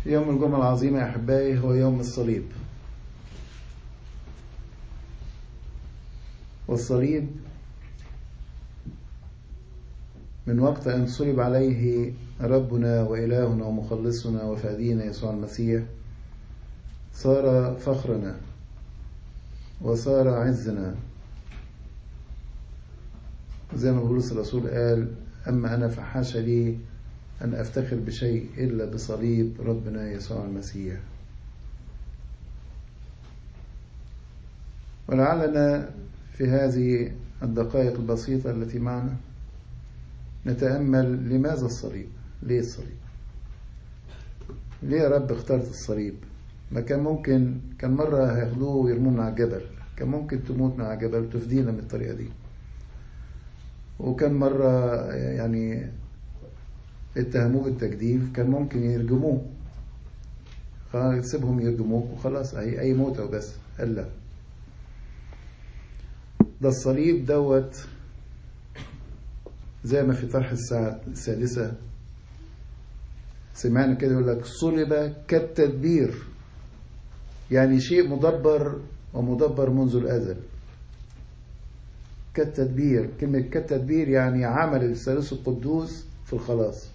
يوم الجمعة العظيمة يا أحبائي هو يوم الصليب والصليب من وقت أن صلب عليه ربنا وإلهنا ومخلصنا وفادينا يسوع المسيح صار فخرنا وصار عزنا زي ما بولس الرسول قال أما أنا فحاش لي أن أفتخر بشيء إلا بصليب ربنا يسوع المسيح ولعلنا في هذه الدقائق البسيطة التي معنا نتأمل لماذا الصليب ليه الصليب ليه يا رب اخترت الصليب ما كان ممكن كان مرة هياخدوه ويرموه على الجبل كان ممكن تموت مع الجبل وتفدينا من الطريقة دي وكان مرة يعني اتهموه بالتجديف كان ممكن يرجموه سيبهم يرجموك وخلاص اي اي موتة وبس قال لا ده الصليب دوت زي ما في طرح الساعة السادسة سمعنا كده يقول لك صلب كالتدبير يعني شيء مدبر ومدبر منذ الأزل كالتدبير كلمة كالتدبير يعني عمل الثالوث القدوس في الخلاص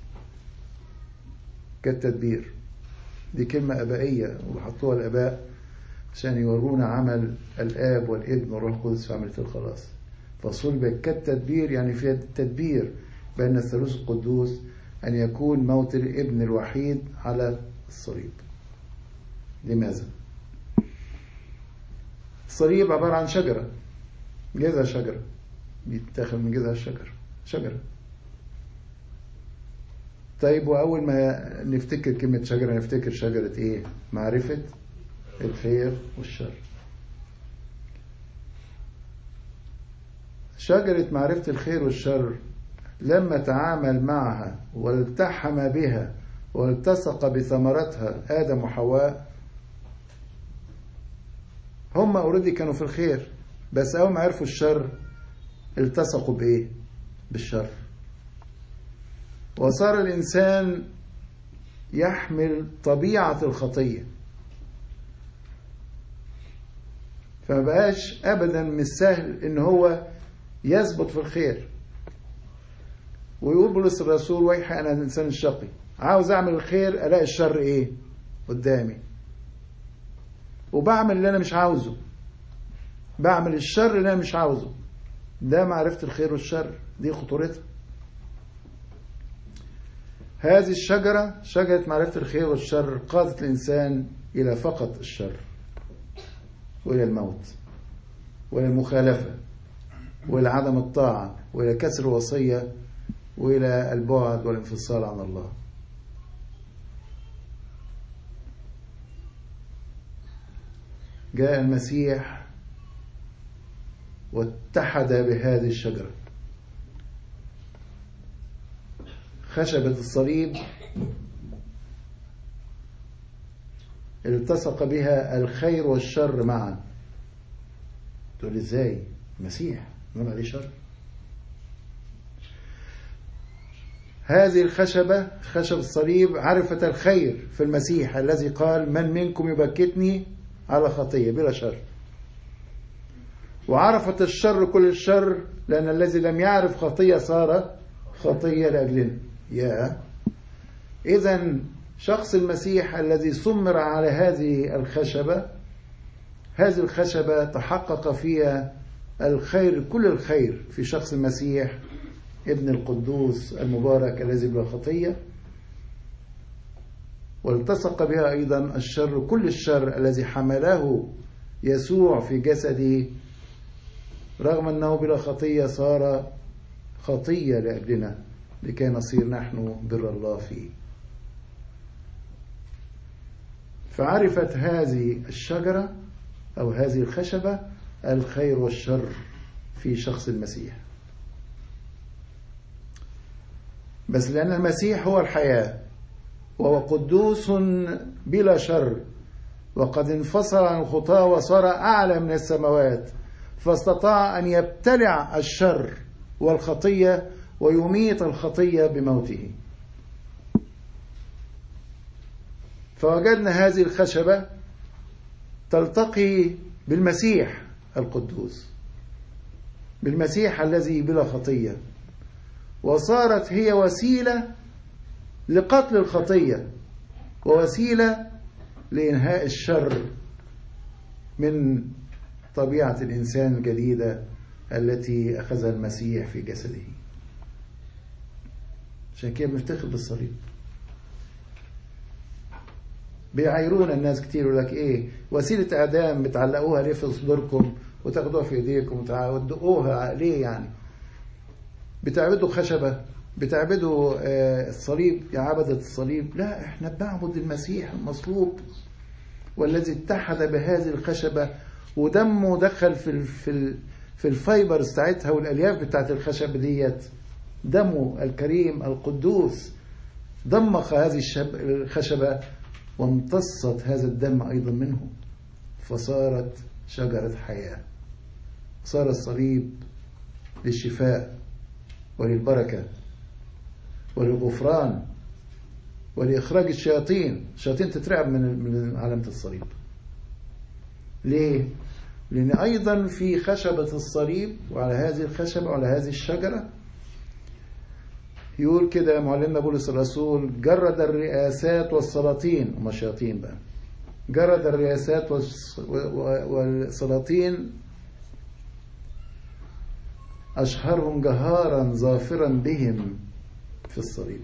كالتدبير دي كلمة أبائية وحطوها الآباء عشان يورونا عمل الآب والابن والروح القدس في عملية الخلاص فصلب كالتدبير يعني في التدبير بين الثالوث القدوس أن يكون موت الابن الوحيد على الصليب لماذا؟ الصليب عبارة عن شجرة جذع شجرة بيتاخد من جذع الشجر شجرة طيب وأول ما نفتكر كلمة شجرة نفتكر شجرة إيه؟ معرفة الخير والشر شجرة معرفة الخير والشر لما تعامل معها والتحم بها والتصق بثمرتها آدم وحواء هم اوريدي كانوا في الخير بس أول ما عرفوا الشر التصقوا بإيه؟ بالشر وصار الإنسان يحمل طبيعة الخطية فما بقاش أبدا مش سهل إن هو يثبت في الخير ويقول بولس الرسول ويحي أنا الإنسان الشقي عاوز أعمل الخير ألاقي الشر إيه قدامي وبعمل اللي أنا مش عاوزه بعمل الشر اللي أنا مش عاوزه ده معرفة الخير والشر دي خطورتها هذه الشجرة شجرة معرفة الخير والشر قادت الإنسان إلى فقط الشر وإلى الموت وإلى المخالفة وإلى عدم الطاعة وإلى كسر الوصية وإلى البعد والانفصال عن الله جاء المسيح واتحد بهذه الشجرة خشبة الصليب التصق بها الخير والشر معا تقول ازاي مسيح نقول عليه شر هذه الخشبة خشب الصليب عرفت الخير في المسيح الذي قال من منكم يبكتني على خطية بلا شر وعرفت الشر كل الشر لأن الذي لم يعرف خطية صار خطية لأجلنا يا إذا شخص المسيح الذي سمر على هذه الخشبة هذه الخشبة تحقق فيها الخير كل الخير في شخص المسيح ابن القدوس المبارك الذي بلا خطية والتصق بها أيضا الشر كل الشر الذي حمله يسوع في جسده رغم أنه بلا خطية صار خطية لأجلنا لكي نصير نحن بر الله فيه فعرفت هذه الشجرة أو هذه الخشبة الخير والشر في شخص المسيح بس لأن المسيح هو الحياة وهو قدوس بلا شر وقد انفصل عن الخطاة وصار أعلى من السماوات فاستطاع أن يبتلع الشر والخطية ويميت الخطية بموته فوجدنا هذه الخشبة تلتقي بالمسيح القدوس بالمسيح الذي بلا خطية وصارت هي وسيلة لقتل الخطية ووسيلة لإنهاء الشر من طبيعة الإنسان الجديدة التي أخذها المسيح في جسده عشان كده بنفتخر بالصليب بيعايرونا الناس كتير يقول لك ايه وسيله اعدام بتعلقوها ليه في صدوركم وتاخدوها في ايديكم وتدقوها ليه يعني بتعبدوا خشبه بتعبدوا الصليب يا عبدة الصليب لا احنا بنعبد المسيح المصلوب والذي اتحد بهذه الخشبة ودمه دخل في في في الفايبرز بتاعتها والالياف بتاعت الخشبة ديت دمه الكريم القدوس ضمخ هذه الخشبة وامتصت هذا الدم أيضا منه فصارت شجرة حياة صار الصليب للشفاء وللبركة وللغفران ولإخراج الشياطين الشياطين تترعب من من علامة الصليب ليه؟ لأن أيضا في خشبة الصليب وعلى هذه الخشبة وعلى هذه الشجرة يقول كده معلمنا بولس الرسول جرد الرئاسات والسلاطين هم الشياطين بقى جرد الرئاسات والسلاطين أشهرهم جهارا ظافرا بهم في الصليب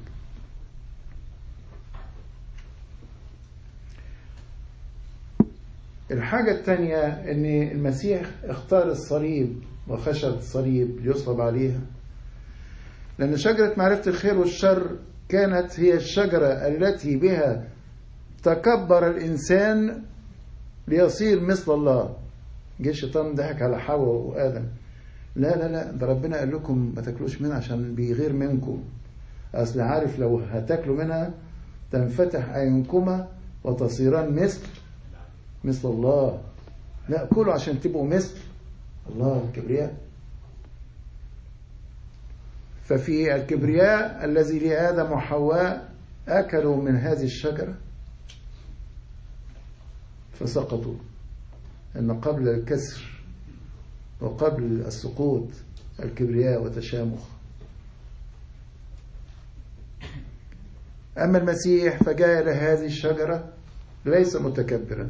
الحاجة الثانية أن المسيح اختار الصليب وخشب الصليب ليصلب عليها لأن شجرة معرفة الخير والشر كانت هي الشجرة التي بها تكبر الإنسان ليصير مثل الله جه الشيطان ضحك على حواء وآدم لا لا لا ده ربنا قال لكم ما تاكلوش منها عشان بيغير منكم أصل عارف لو هتاكلوا منها تنفتح أعينكما وتصيران مثل مثل الله لا كلوا عشان تبقوا مثل الله الكبرياء ففي الكبرياء الذي لآدم وحواء أكلوا من هذه الشجرة فسقطوا أن قبل الكسر وقبل السقوط الكبرياء وتشامخ أما المسيح فجاء إلى هذه الشجرة ليس متكبرا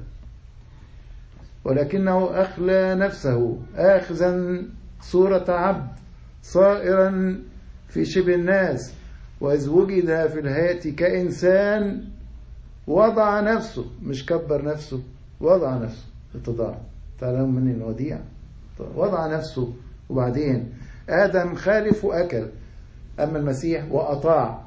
ولكنه أخلى نفسه آخذا صورة عبد صائرا في شبه الناس وإذ وجد في الهيئة كإنسان وضع نفسه مش كبر نفسه وضع نفسه اتضاع تعلموا مني الوديع وضع نفسه وبعدين آدم خالف وأكل أما المسيح وأطاع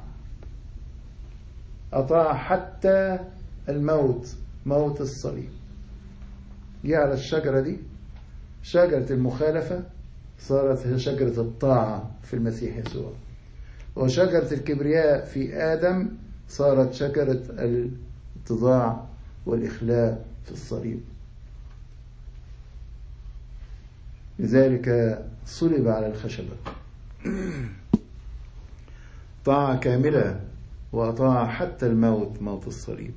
أطاع حتى الموت موت الصليب جه على الشجرة دي شجرة المخالفة صارت هي شجرة الطاعة في المسيح يسوع وشجرة الكبرياء في آدم صارت شجرة الاتضاع والإخلاء في الصليب لذلك صلب على الخشبة طاعة كاملة وأطاع حتى الموت موت الصليب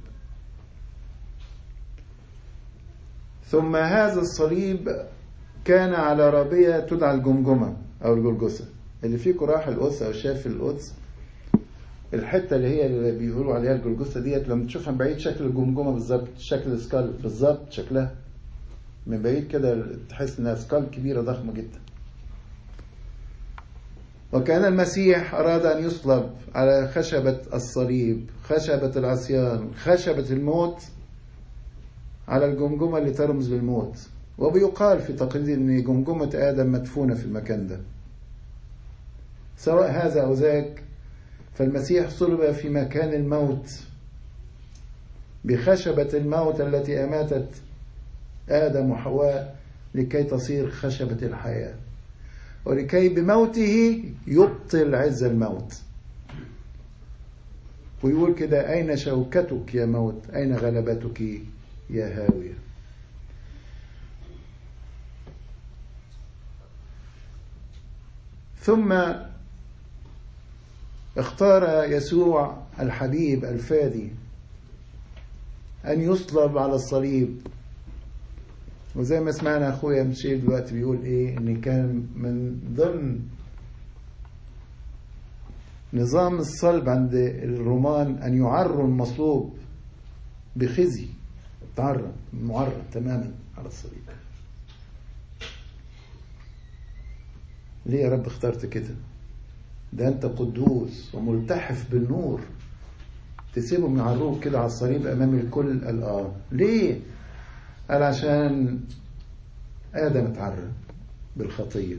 ثم هذا الصليب كان على رابية تدعى الجمجمة أو الجلجسة اللي فيكم راح القدس أو شاف القدس الحتة اللي هي اللي بيقولوا عليها الجلجسة ديت لما تشوفها من بعيد شكل الجمجمة بالظبط شكل السكال بالظبط شكلها من بعيد كده تحس انها سكال كبيرة ضخمة جدا وكان المسيح أراد أن يصلب على خشبة الصليب خشبة العصيان خشبة الموت على الجمجمة اللي ترمز للموت وبيقال في تقليد أن جمجمة آدم مدفونة في المكان ده سواء هذا أو ذاك فالمسيح صلب في مكان الموت بخشبة الموت التي أماتت آدم وحواء لكي تصير خشبة الحياة ولكي بموته يبطل عز الموت ويقول كده أين شوكتك يا موت أين غلبتك يا هاوية ثم اختار يسوع الحبيب الفادي أن يصلب على الصليب وزي ما سمعنا أخويا مشير دلوقتي بيقول إيه إن كان من ضمن نظام الصلب عند الرومان أن يعروا المصلوب بخزي تعرى معرض تماما على الصليب ليه يا رب اخترت كده ده انت قدوس وملتحف بالنور تسيبهم يعروك كده على الصليب امام الكل قال اه ليه قال عشان ادم اتعرى بالخطيه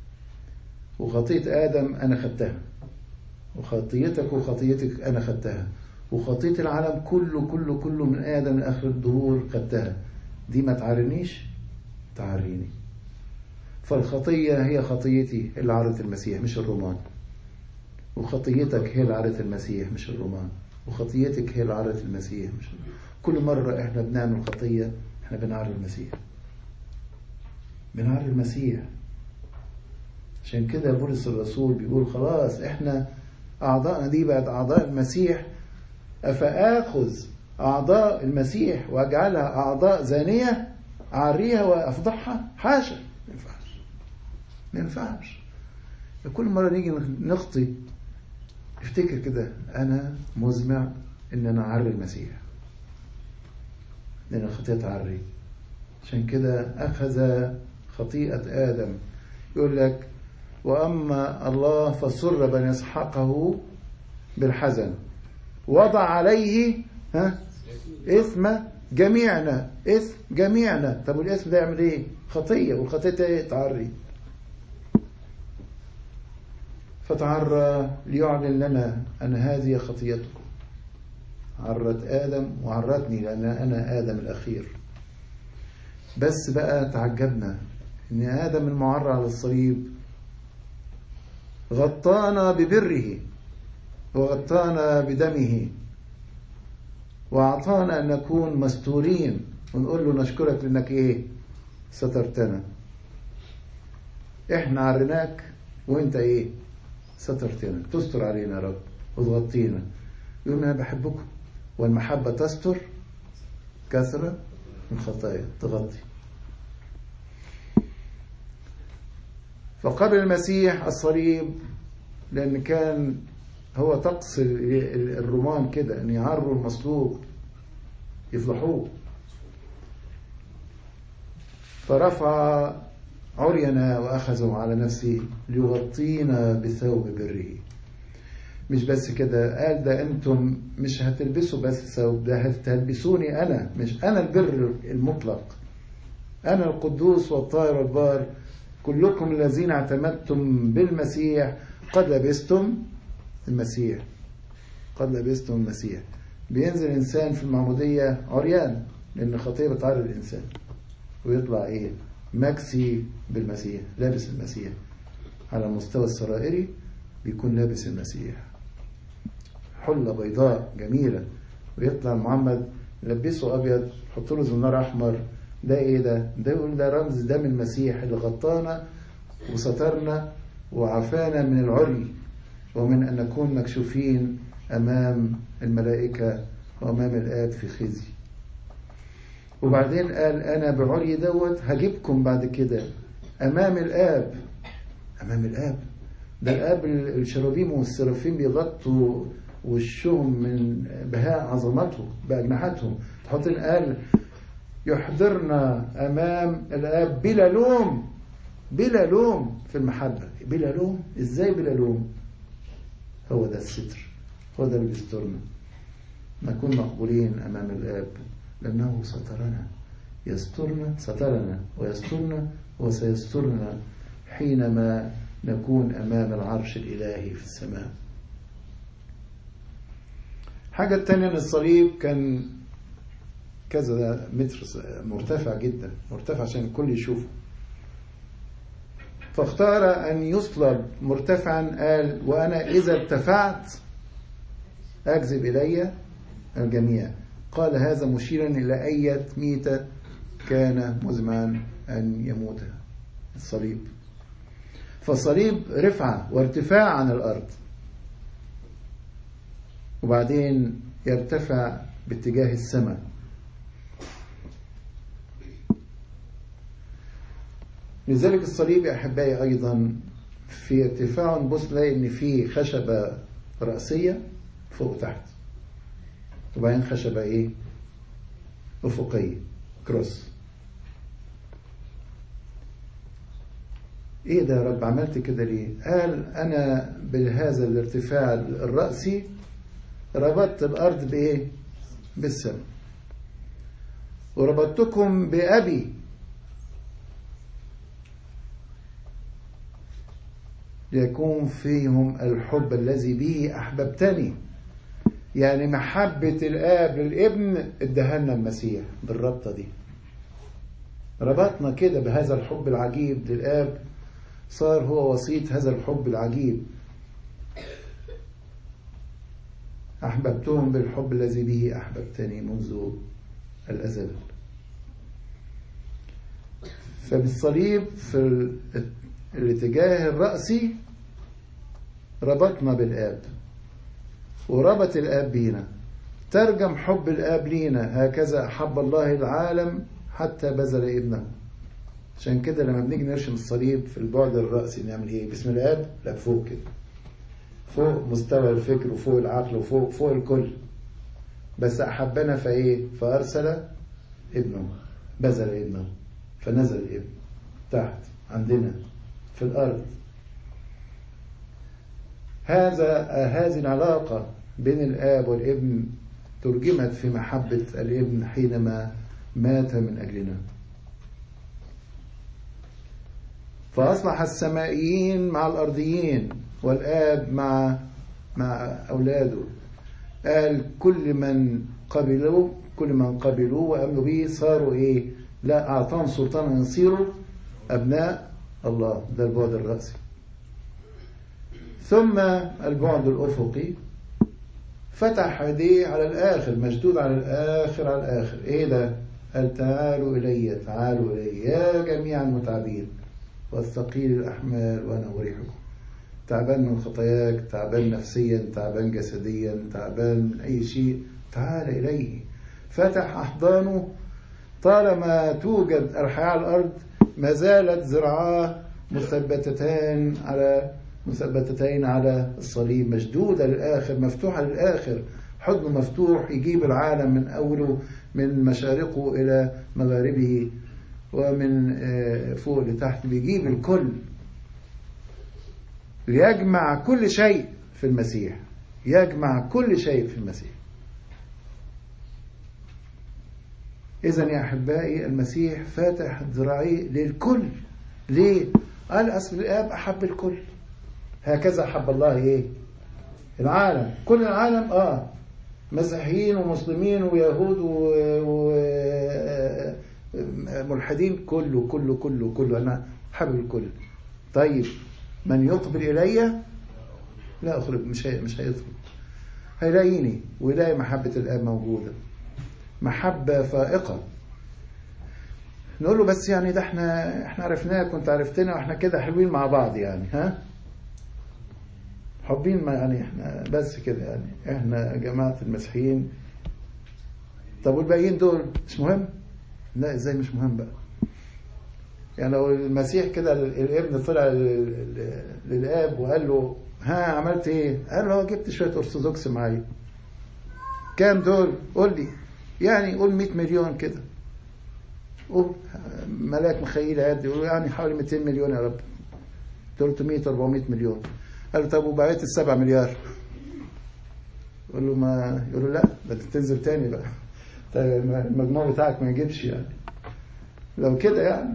وخطيه ادم انا خدتها وخطيتك وخطيتك انا خدتها وخطيه العالم كله كله كله من ادم لاخر الدهور خدتها دي ما تعرنيش تعريني فالخطيه هي خطيتي اللي عرت المسيح مش الرومان وخطيتك هي اللي عرت المسيح مش الرومان وخطيتك هي اللي عرت المسيح مش الرومان. كل مرة احنا بنعمل خطية احنا بنعري المسيح بنعري المسيح عشان كده بولس الرسول بيقول خلاص احنا اعضائنا دي بقت اعضاء المسيح افاخذ اعضاء المسيح واجعلها اعضاء زانية اعريها وافضحها حاشا ما ينفعش ما ينفعش كل مرة نيجي نخطي افتكر كده انا مزمع ان انا اعري المسيح لان الخطيئة تعري عشان كده اخذ خطيئة ادم يقول لك واما الله فسر بن يسحقه بالحزن وضع عليه ها اسم جميعنا اسم جميعنا طب والاسم ده يعمل ايه خطيه والخطيه تعري فتعرى ليعلن لنا أن هذه خطيتكم عرت آدم وعرتني لأن أنا آدم الأخير بس بقى تعجبنا أن آدم المعرى على الصليب غطانا ببره وغطانا بدمه وأعطانا أن نكون مستورين ونقول له نشكرك لأنك إيه سترتنا إحنا عرناك وإنت إيه سترتنا تستر علينا يا رب وتغطينا يقول انا بحبكم والمحبة تستر كثرة من خطايا تغطي فقبل المسيح الصليب لأن كان هو طقس الرومان كده أن يعروا المصلوب يفضحوه فرفع عرينا وأخذوا على نفسه ليغطينا بثوب بره مش بس كده قال ده أنتم مش هتلبسوا بس ثوب ده هتلبسوني أنا مش أنا البر المطلق أنا القدوس والطاهر والبار كلكم الذين اعتمدتم بالمسيح قد لبستم المسيح قد لبستم المسيح بينزل إنسان في المعمودية عريان لأن الخطية بتعرض الإنسان ويطلع إيه مكسي بالمسيح لابس المسيح على المستوى السرائري بيكون لابس المسيح حلة بيضاء جميلة ويطلع محمد لبسه أبيض حط له زنار أحمر ده إيه ده؟ ده يقول ده رمز دم المسيح اللي غطانا وسترنا وعافانا من العري ومن أن نكون مكشوفين أمام الملائكة وأمام الآب في خزي وبعدين قال أنا بعري دوت هجيبكم بعد كده أمام الآب أمام الآب ده الآب الشرابيم والسرافيم بيغطوا وشهم من بهاء عظمته بأجنحتهم تحطين قال يحضرنا أمام الآب بلا لوم بلا لوم في المحبة بلا لوم إزاي بلا لوم هو ده الستر هو ده اللي بيسترنا نكون مقبولين أمام الآب لأنه سترنا يسترنا سترنا ويسترنا وسيسترنا حينما نكون أمام العرش الإلهي في السماء حاجة التانية أن الصليب كان كذا متر مرتفع جدا مرتفع عشان الكل يشوفه فاختار أن يصلب مرتفعا قال وأنا إذا ارتفعت أجذب إلي الجميع قال هذا مشيرا إلى أية ميتة كان مزمعا أن يموت الصليب فالصليب رفعة وارتفاع عن الأرض وبعدين يرتفع باتجاه السماء لذلك الصليب يا أحبائي أيضا في ارتفاع نبص نلاقي إن في خشبة رأسية فوق وتحت وبعدين خشبة إيه؟ أفقية كروس إيه ده يا رب عملت كده ليه؟ قال أنا بهذا الارتفاع الرأسي ربطت الأرض بإيه؟ بالسماء وربطتكم بأبي ليكون فيهم الحب الذي به أحببتني يعني محبة الآب للابن ادهلنا المسيح بالربطة دي ربطنا كده بهذا الحب العجيب للآب صار هو وسيط هذا الحب العجيب أحببتهم بالحب الذي به أحببتني منذ الأزل فبالصليب في الاتجاه الرأسي ربطنا بالآب وربط الآب بينا ترجم حب الآب لينا هكذا أحب الله العالم حتى بذل ابنه عشان كده لما بنيجي نرشم الصليب في البعد الرأسي نعمل ايه باسم الآب لا فوق كده فوق مستوى الفكر وفوق العقل وفوق فوق الكل بس أحبنا فإيه فأرسل ابنه بذل ابنه فنزل الابن تحت عندنا في الأرض هذا هذه العلاقة بين الآب والابن ترجمت في محبة الابن حينما مات من أجلنا فأصبح السمائيين مع الأرضيين والآب مع مع أولاده قال كل من قبلوا كل من قبلوه وأمنوا به صاروا إيه لا أعطاهم سلطانا يصيروا أبناء الله ده البعد الرأسي ثم البعد الأفقي فتح يديه على الآخر مشدود على الآخر على الآخر إيه ده قال تعالوا إلي تعالوا إلي يا جميع المتعبين والثقيل الأحمال وأنا أريحكم تعبان من خطاياك تعبان نفسيا تعبان جسديا تعبان من أي شيء تعال إليه فتح أحضانه طالما توجد الحياة على الأرض ما زالت ذراعاه مثبتتان على مثبتتين على الصليب مشدودة للآخر مفتوحة للآخر حضنه مفتوح يجيب العالم من أوله من مشارقه إلى مغاربه ومن فوق لتحت بيجيب الكل ليجمع كل شيء في المسيح يجمع كل شيء في المسيح إذا يا أحبائي المسيح فاتح ذراعيه للكل ليه؟ قال أصل الآب أحب الكل هكذا أحب الله إيه؟ العالم كل العالم آه مسيحيين ومسلمين ويهود وملحدين كله كله كله كله أنا حابب الكل طيب من يقبل إلي لا أخرج مش هي مش هيدخل هيلاقيني ويلاقي محبة الآب موجودة محبة فائقة نقول له بس يعني ده احنا احنا عرفناك وانت عرفتنا واحنا كده حلوين مع بعض يعني ها حبين ما يعني احنا بس كده يعني احنا جماعة المسيحيين طب والباقيين دول مش مهم؟ لا ازاي مش مهم بقى؟ يعني لو المسيح كده الابن طلع للاب وقال له ها عملت ايه؟ قال له جبت شويه ارثوذكس معايا. كام دول؟ قول لي. يعني قول 100 مليون كده. قول ملاك مخيل قد يقول يعني حوالي 200 مليون يا رب. 300 400 مليون. قال له طب وبقيت السبع مليار؟ يقول له ما يقول له لا ده تنزل تاني بقى. المجموع بتاعك ما يجيبش يعني. لو كده يعني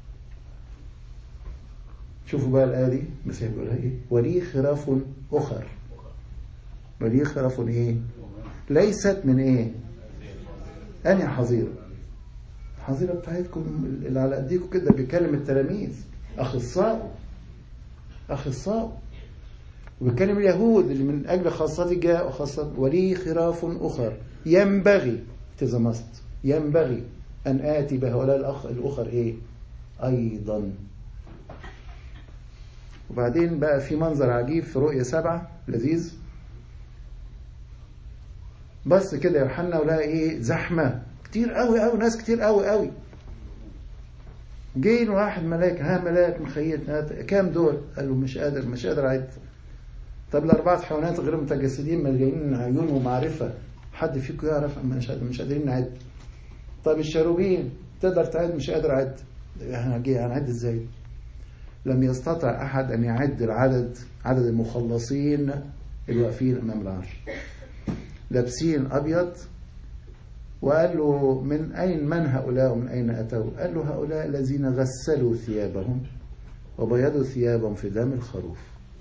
شوفوا بقى الآية دي المسيح بيقولها إيه؟ ولي خراف أخر ولي خراف إيه؟ ليست من إيه؟ أنهي حظيرة؟ الحظيرة بتاعتكم اللي على أيديكم كده بيكلم التلاميذ أخصائه أخصائه وبيكلم اليهود اللي من أجل خاصتي جاء وخاصة ولي خراف أخر ينبغي تزمست ينبغي أن آتي بهؤلاء الأخ الأخر إيه؟ أيضا وبعدين بقى في منظر عجيب في رؤية سبعة لذيذ بس كده يوحنا ولقى ايه زحمة كتير قوي قوي ناس كتير قوي قوي جه له واحد ملاك ها ملاك مخيط هات كام دول قال له مش قادر مش قادر اعد طب الاربعه حيوانات غير متجسدين مليانين عيون ومعرفه حد فيكم يعرف مش مش قادرين نعد طب الشاروبين تقدر تعد مش قادر اعد هنعد ازاي لم يستطع احد ان يعد العدد عدد المخلصين الواقفين امام العرش لابسين ابيض وقال له من أين من هؤلاء ومن أين أتوا قال له هؤلاء الذين غسلوا ثيابهم وبيضوا ثيابهم في دم الخروف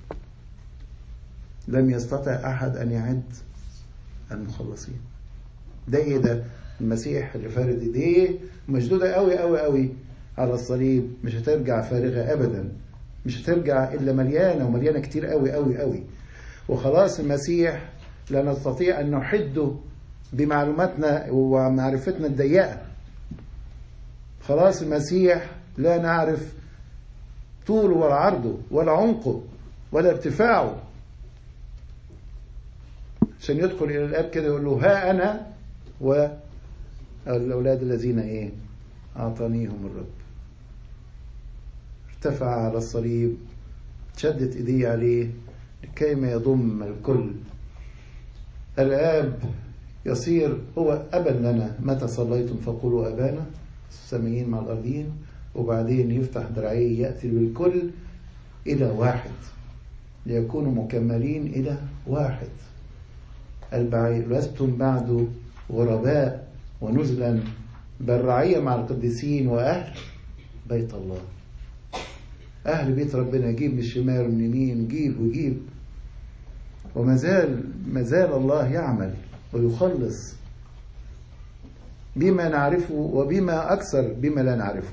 لم يستطع أحد أن يعد المخلصين ده إيه ده المسيح اللي فارد إيديه مشدودة قوي قوي قوي على الصليب مش هترجع فارغة أبدا مش هترجع إلا مليانة ومليانة كتير قوي قوي قوي وخلاص المسيح لا نستطيع أن نحده بمعلوماتنا ومعرفتنا الضيقة خلاص المسيح لا نعرف طوله ولا عرضه ولا عمقه ولا ارتفاعه عشان يدخل إلى الآب كده يقول له ها أنا والأولاد الذين إيه أعطانيهم الرب ارتفع على الصليب شدت إيديه عليه لكي ما يضم الكل الآب يصير هو أبا لنا متى صليتم فقولوا أبانا السميين مع الأرضين وبعدين يفتح ذراعيه يأتي بالكل إلى واحد ليكونوا مكملين إلى واحد البعير لستم بعد غرباء ونزلا بل رعية مع القديسين وأهل بيت الله أهل بيت ربنا جيب من الشمال ومن اليمين جيب وجيب وما زال ما زال الله يعمل ويخلص بما نعرفه وبما أكثر بما لا نعرفه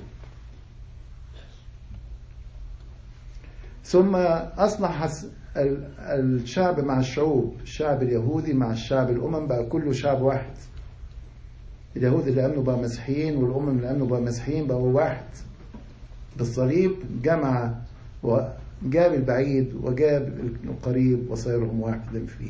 ثم أصلح الشعب مع الشعوب الشعب اليهودي مع الشعب الأمم بقى كله شعب واحد اليهود اللي أمنوا بقى مسيحيين والأمم اللي أمنوا بقى مسيحيين بقوا واحد بالصليب جمع وجاب البعيد وجاب القريب وصيرهم واحدا فيه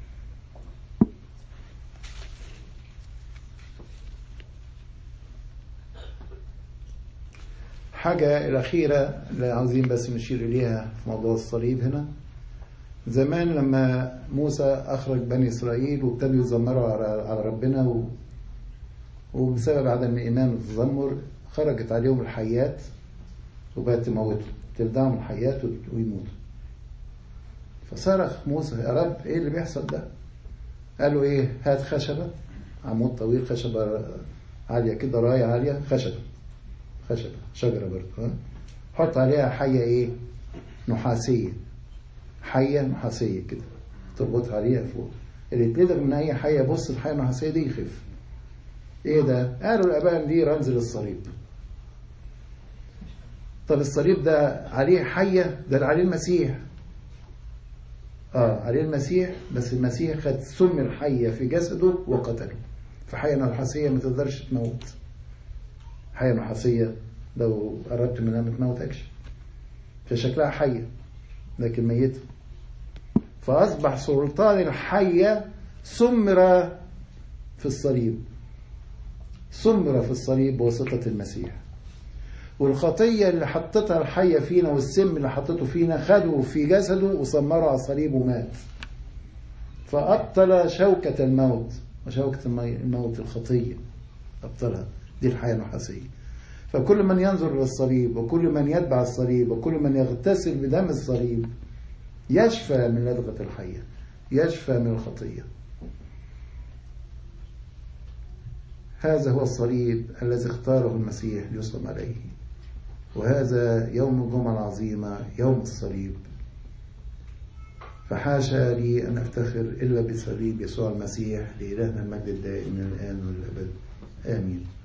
حاجة الأخيرة اللي عاوزين بس نشير إليها في موضوع الصليب هنا زمان لما موسى أخرج بني إسرائيل وابتدوا يزمروا على ربنا و... وبسبب عدم الإيمان والتذمر خرجت عليهم الحيات وبقت تموتهم تلدعهم الحيات ويموتوا فصرخ موسى يا رب ايه اللي بيحصل ده قالوا ايه هات خشبة عمود طويل خشبة عالية كده راية عالية خشبة خشبة شجرة برضه ها حط عليها حية ايه نحاسية حية نحاسية كده تربطها عليها فوق اللي يتلدغ من اي حية بص الحية النحاسية دي يخف ايه ده قالوا الاباء دي رمز للصليب طب الصليب ده عليه حية ده عليه المسيح اه عليه المسيح بس المسيح خد سم الحية في جسده وقتله فحية نحاسية ما تقدرش تموت حية نحاسية لو قربت منها ما تموتكش فشكلها حية لكن ميتة فأصبح سلطان الحية سمر في الصليب سمر في الصليب بواسطة المسيح والخطية اللي حطتها الحية فينا والسم اللي حطته فينا خده في جسده وسمره على الصليب ومات فأبطل شوكة الموت وشوكة الموت الخطية أبطلها دي الحياة النحاسية فكل من ينظر للصليب وكل من يتبع الصليب وكل من يغتسل بدم الصليب يشفى من لدغة الحية يشفى من الخطية هذا هو الصليب الذي اختاره المسيح ليسلم عليه وهذا يوم الجمعة العظيمة يوم الصليب فحاشا لي أن أفتخر إلا بصليب يسوع المسيح لإلهنا المجد الدائم من الآن والأبد آمين